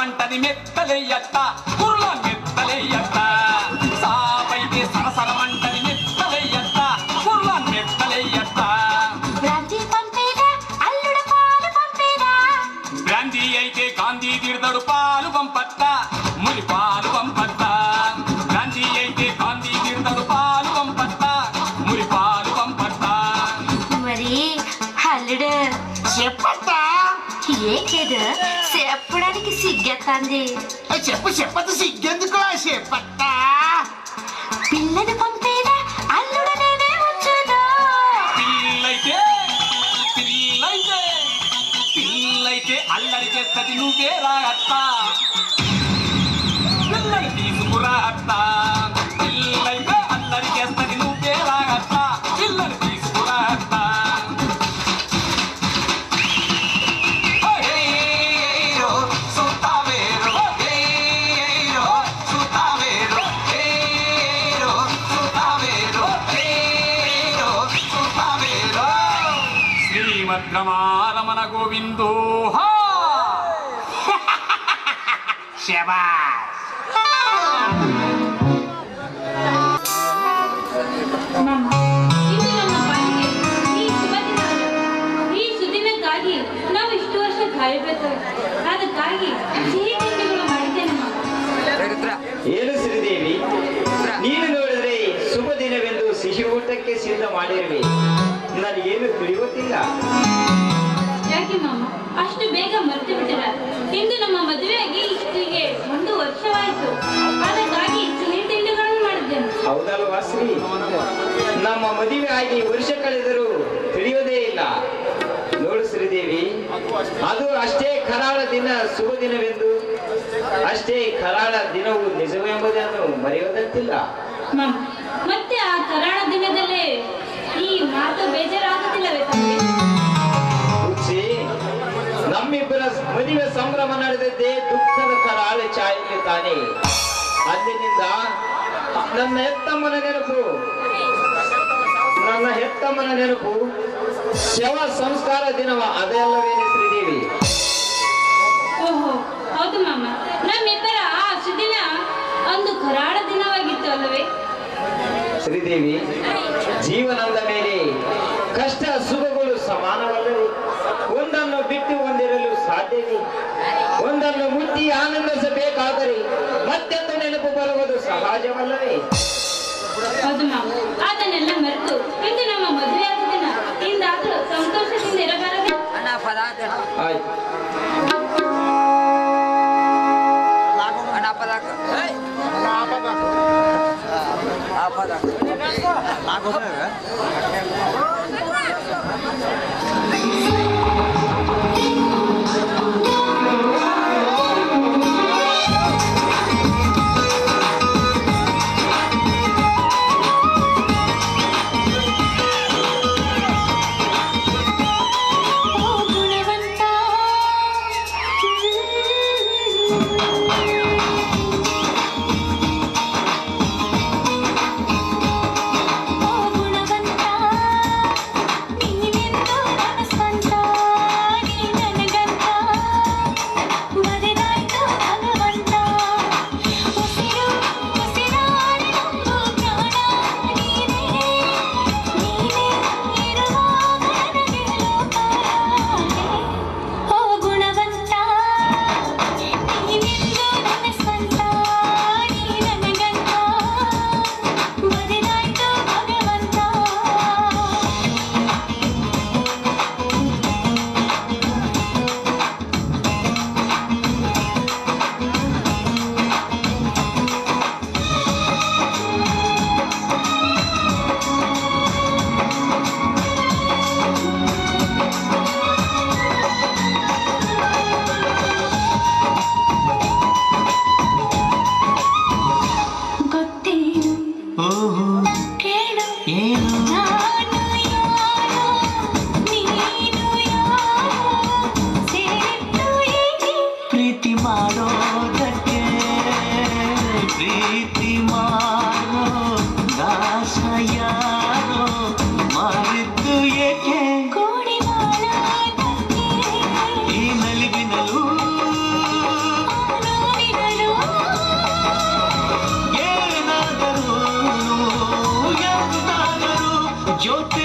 సరసరమంటది మెత్తలెయ్యత్త కుర్ల మెత్తలెయ్యత్త సాపైతే సరసరమంటది మెత్తలెయ్యత్త కుర్ల మెత్తలెయ్యత్త బ్రాంతి పంపేదా అల్లుడ పాలు పంపేదా బ్రాంతి అయితే గాంధీ తిడతాడు పాలు పంపత్త ములి పాలు పంపత్త బ్రాంతి అయితే గాంధీ తిడతాడు పాలు పంపత్త ములి పాలు పంపత్త మరి అల్లుడు చెప్పత్తా ఏకేదు చెప్పడానికి సిగ్గెత్తంది ఏ, చెప్పు చెప్పదు సిగ్గెందుకో చెప్పత్తా పిల్లను పంపేదా అల్లుడు నేనే వచ్చేదా పిల్లైతే పిల్లైతే పిల్లైతే అల్లరి చేస్తది నువ్వే రా అత్త పిల్లని తీసుకురా అత్త పిల్లైతే అల్లరి చేస్తది నువ్వే రా అత్త పిల్లని తీసుకురా అత్త ఓహేరో, సుతావేరో, హేరో, సుతావేరో, హేరో, సుతావేరో, హేరో, సుతావేరో. శ్రీమద్రమారమణ గోవిందో హా! శబాష్ ನಮ್ಮ ಇದು ನಮ್ಮ ಬಾಳಿಗೆ ಈ ಶುಭ ದಿನ ಈ ಸುದಿನಕ್ಕಾಗಿ ನಾವು ಇಷ್ಟು ವರ್ಷ ಕಾಯಬೇಕು ಅದಕ್ಕಾಗಿ ಸಿಹಿ ತಿಂಡಿಗಳು ಮಾಡಿದ್ದೇನೆ ಮಾಮ ಏನು ಶ್ರೀದೇವಿ ನೀನು ನೋಡಿದ್ರೆ ಶುಭ ದಿನವೆಂದು ಸಿಹಿ ಊಟಕ್ಕೆ ಸಿದ್ಧ ಮಾಡಿರುವೆ ನನಗೇನು ತಿಳಿಯುತ್ತಿಲ್ಲ ಯಾಕೆ ಮಾಮ ಅಷ್ಟು ಬೇಗ ಮರೆತು ಬಿಟ್ಟಿರ ಇಂದು ನಮ್ಮ ಮದುವೆಯಾಗಿ ಇಷ್ಟಿಗೆ ಒಂದು ವರ್ಷವಾಯಿತು ಅದಕ್ಕಾಗಿ ಸಿಹಿ ತಿಂಡಿಗಳನ್ನು ಮಾಡಿದ್ದೇನೆ ಹೌದಲ್ವಾ ಶ್ರೀ ನಮ್ಮ ಮದುವೆ ಆಗಿ ವರ್ಷ ಕಳೆದರೂ ತಿಳಿಯೋದೇ ಇಲ್ಲ ನೋಡು ಶ್ರೀದೇವಿ ಅದು ಅಷ್ಟೇ ಕರಾಳ ದಿನ ಶುಭ ದಿನವೆಂದು ಅಷ್ಟೇ ಕರಾಳ ದಿನವು ನಿಜವೆಂಬುದನ್ನು ಮರೆಯೋದಂತಿಲ್ಲ ಮಾಮ ಮತ್ತೆ ಆ ಕರಾಳ ದಿನದಲ್ಲೇ ಈ ಮಾತು ಬೇಜಾರಾಗುತ್ತಿಲ್ಲವೇ ತಮಗೆ ಹುಚ್ಚಿ ನಮ್ಮಿಬ್ಬರ ಮದುವೆ ಸಂಭ್ರಮ ನಡೆದದ್ದೇ ದುಃಖದ ಕರಾಳ ಛಾಯೆಯಲ್ಲಿ ತಾನೆ ಅಂದಿನಿಂದ ನನ್ನ ಹೆತ್ತಮ್ಮನ ನೆನಪು ನನ್ನ ಹೆತ್ತಮ್ಮನ ನೆನಪು ಶವ ಸಂಸ್ಕಾರ ದಿನವ ಅದೆಲ್ಲವೇನೆ ಶ್ರೀದೇವಿ ಓಹೋ ಹೌದು ಮಾಮ ನಮ್ಮಿಬ್ಬರ ಆ ಸುದಿನ ಒಂದು ಕರಾಳ ದಿನವಾಗಿತ್ತು ಅಲ್ಲವೇ ಶ್ರೀದೇವಿ ಜೀವನದ ಮೇಲೆ ಕಷ್ಟ ಸುಖಗಳು ಸಮಾನವಲ್ಲವೇ ಒಂದನ್ನು ಬಿಟ್ಟು ಒಂದಿರಲು ಸಾಧ್ಯವೇ ಒಂದನ್ನು ಮುಟ್ಟಿ ಆನಂದಿಸಬೇಕಾದರೆ ಮತ್ತೊಂದು ನೆನಪು ಬರುವುದು ಸಹಜವಲ್ಲವೇ ಹೌದು ಮಾಮ ಅದನ್ನೆಲ್ಲ ಮರೆತು ಇಂದು ನಮ್ಮ ಮದುವೆ ಆದ ದಿನ ಇಂದಾದ್ರೂ ಸಂತೋಷದಿಂದ ಇರಬಾರದು ಆಯ್ತು ಓ ಗುಣವಂತ ಓ ಗುಣವಂತ ನೀನೆಂದು ನನ್ನ ಸ್ವಂತ ನೀ ನನಗಂತ ಬರೆದಾಯ್ತು ಭಗವಂತ ಉಸಿರು ಉಸಿರಾಡಿ ನಂಬು ಪ್ರಾಣ ನೀನೇ ನೀನೇ ಇರುವಾಗ ನನಗೆ ಲೋಕಾರಾಣೆ. ಓ ಗುಣವಂತ ನೀನೆಂದು ನನ್ನ ಸ್ವಂತ ನೀ ನನಗಂತ ಬರೆದಾಯ್ತು ಭಗವಂತ ಗೊತ್ತೇನು ಕೇಳು ನಾನು ಯಾರೋ ನೀನು ಯಾರೋ ಸೇರಿದ್ದು ಏಕೆ ಪ್ರೀತಿ ಮಾಡೋದಕ್ಕೆ ಪ್ರೀತಿ ಮಾಡೋ ದಾಸ ಯಾರೋ ಮಾಡಿದ್ದು ಏಕೆ ಕೂಡಿ ಬಾಳೋದಕ್ಕೆ ಈ ನಲಿವಿನಲ್ಲೂ ಜ್ಯೋತಿ